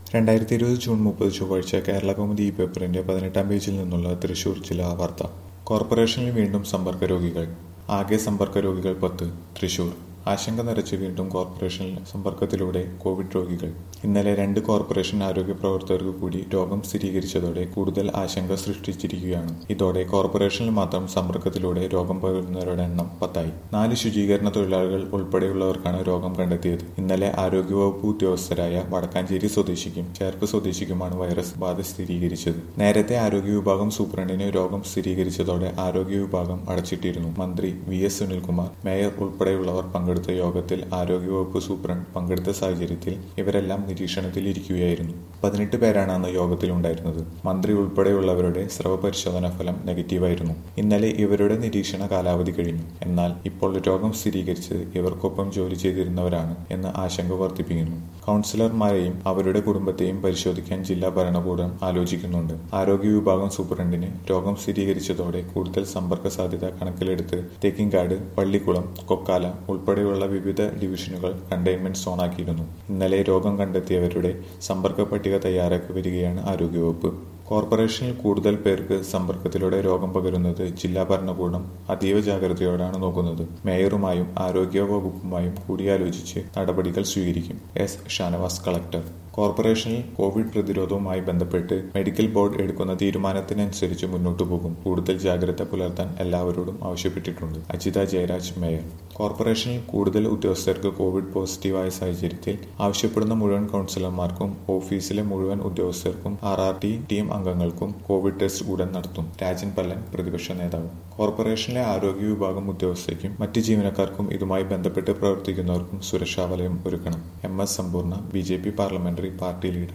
രണ്ടായിരത്തി ഇരുപത് ജൂൺ മുപ്പത് ചൊവ്വാഴ്ച കേരള കൗമുദി ഈ പേപ്പറിന്റെ പതിനെട്ടാം പേജിൽ നിന്നുള്ള തൃശൂർ ജില്ലാ വാർത്ത കോർപ്പറേഷനിൽ വീണ്ടും സമ്പർക്ക രോഗികൾ ആകെ സമ്പർക്ക രോഗികൾ പത്ത് തൃശൂർ ആശങ്ക നിറച്ച് വീണ്ടും കോർപ്പറേഷനിൽ സമ്പർക്കത്തിലൂടെ കോവിഡ് രോഗികൾ ഇന്നലെ രണ്ട് കോർപ്പറേഷൻ ആരോഗ്യ പ്രവർത്തകർക്ക് കൂടി രോഗം സ്ഥിരീകരിച്ചതോടെ കൂടുതൽ ആശങ്ക സൃഷ്ടിച്ചിരിക്കുകയാണ് ഇതോടെ കോർപ്പറേഷനിൽ മാത്രം സമ്പർക്കത്തിലൂടെ രോഗം പകരുന്നവരുടെ എണ്ണം പത്തായി നാല് ശുചീകരണ തൊഴിലാളികൾ ഉൾപ്പെടെയുള്ളവർക്കാണ് രോഗം കണ്ടെത്തിയത് ഇന്നലെ ആരോഗ്യവകുപ്പ് ഉദ്യോഗസ്ഥരായ വടക്കാഞ്ചേരി സ്വദേശിക്കും ചേർപ്പ് സ്വദേശിക്കുമാണ് വൈറസ് ബാധ സ്ഥിരീകരിച്ചത് നേരത്തെ ആരോഗ്യ വിഭാഗം സൂപ്രണ്ടിന് രോഗം സ്ഥിരീകരിച്ചതോടെ ആരോഗ്യ വിഭാഗം അടച്ചിട്ടിരുന്നു മന്ത്രി വി എസ് സുനിൽകുമാർ മേയർ ഉൾപ്പെടെയുള്ളവർ പങ്കെടുത്ത യോഗത്തിൽ ആരോഗ്യവകുപ്പ് സൂപ്രണ്ട് പങ്കെടുത്ത സാഹചര്യത്തിൽ ഇവരെല്ലാം നിരീക്ഷണത്തിലിരിക്കുകയായിരുന്നു പതിനെട്ട് പേരാണ് അന്ന് യോഗത്തിലുണ്ടായിരുന്നത് മന്ത്രി ഉൾപ്പെടെയുള്ളവരുടെ സ്രവ പരിശോധനാ ഫലം നെഗറ്റീവായിരുന്നു ഇന്നലെ ഇവരുടെ നിരീക്ഷണ കാലാവധി കഴിഞ്ഞു എന്നാൽ ഇപ്പോൾ രോഗം സ്ഥിരീകരിച്ചത് ഇവർക്കൊപ്പം ജോലി ചെയ്തിരുന്നവരാണ് എന്ന് ആശങ്ക വർദ്ധിപ്പിക്കുന്നു കൗൺസിലർമാരെയും അവരുടെ കുടുംബത്തെയും പരിശോധിക്കാൻ ജില്ലാ ഭരണകൂടം ആലോചിക്കുന്നുണ്ട് ആരോഗ്യ വിഭാഗം സൂപ്രണ്ടിന് രോഗം സ്ഥിരീകരിച്ചതോടെ കൂടുതൽ സമ്പർക്ക സാധ്യത കണക്കിലെടുത്ത് തേക്കിൻകാട് പള്ളിക്കുളം കൊക്കാല ഉൾപ്പെടെയുള്ള വിവിധ ഡിവിഷനുകൾ കണ്ടെയ്ൻമെന്റ് സോണാക്കിയിരുന്നു ഇന്നലെ രോഗം കണ്ടെത്തിയവരുടെ സമ്പർക്ക പട്ടിക തയ്യാറാക്കി വരികയാണ് ആരോഗ്യവകുപ്പ് കോർപ്പറേഷനിൽ കൂടുതൽ പേർക്ക് സമ്പർക്കത്തിലൂടെ രോഗം പകരുന്നത് ജില്ലാ ഭരണകൂടം അതീവ ജാഗ്രതയോടാണ് നോക്കുന്നത് മേയറുമായും ആരോഗ്യ വകുപ്പുമായും കൂടിയാലോചിച്ച് നടപടികൾ സ്വീകരിക്കും എസ് ഷാനവാസ് കളക്ടർ കോർപ്പറേഷനിൽ കോവിഡ് പ്രതിരോധവുമായി ബന്ധപ്പെട്ട് മെഡിക്കൽ ബോർഡ് എടുക്കുന്ന തീരുമാനത്തിനനുസരിച്ച് മുന്നോട്ടു പോകും കൂടുതൽ ജാഗ്രത പുലർത്താൻ എല്ലാവരോടും ആവശ്യപ്പെട്ടിട്ടുണ്ട് അജിത ജയരാജ് മേയർ കോർപ്പറേഷനിൽ കൂടുതൽ ഉദ്യോഗസ്ഥർക്ക് കോവിഡ് പോസിറ്റീവായ സാഹചര്യത്തിൽ ആവശ്യപ്പെടുന്ന മുഴുവൻ കൗൺസിലർമാർക്കും ഓഫീസിലെ മുഴുവൻ ഉദ്യോഗസ്ഥർക്കും ആർ ആർ ടി ടീം അംഗങ്ങൾക്കും കോവിഡ് ടെസ്റ്റ് ഉടൻ നടത്തും രാജൻ പല്ലൻ പ്രതിപക്ഷ നേതാവ് കോർപ്പറേഷനിലെ ആരോഗ്യ വിഭാഗം ഉദ്യോഗസ്ഥയ്ക്കും മറ്റ് ജീവനക്കാർക്കും ഇതുമായി ബന്ധപ്പെട്ട് പ്രവർത്തിക്കുന്നവർക്കും സുരക്ഷാ വലയം ഒരുക്കണം M S Sampoorna B J P parliamentary party leader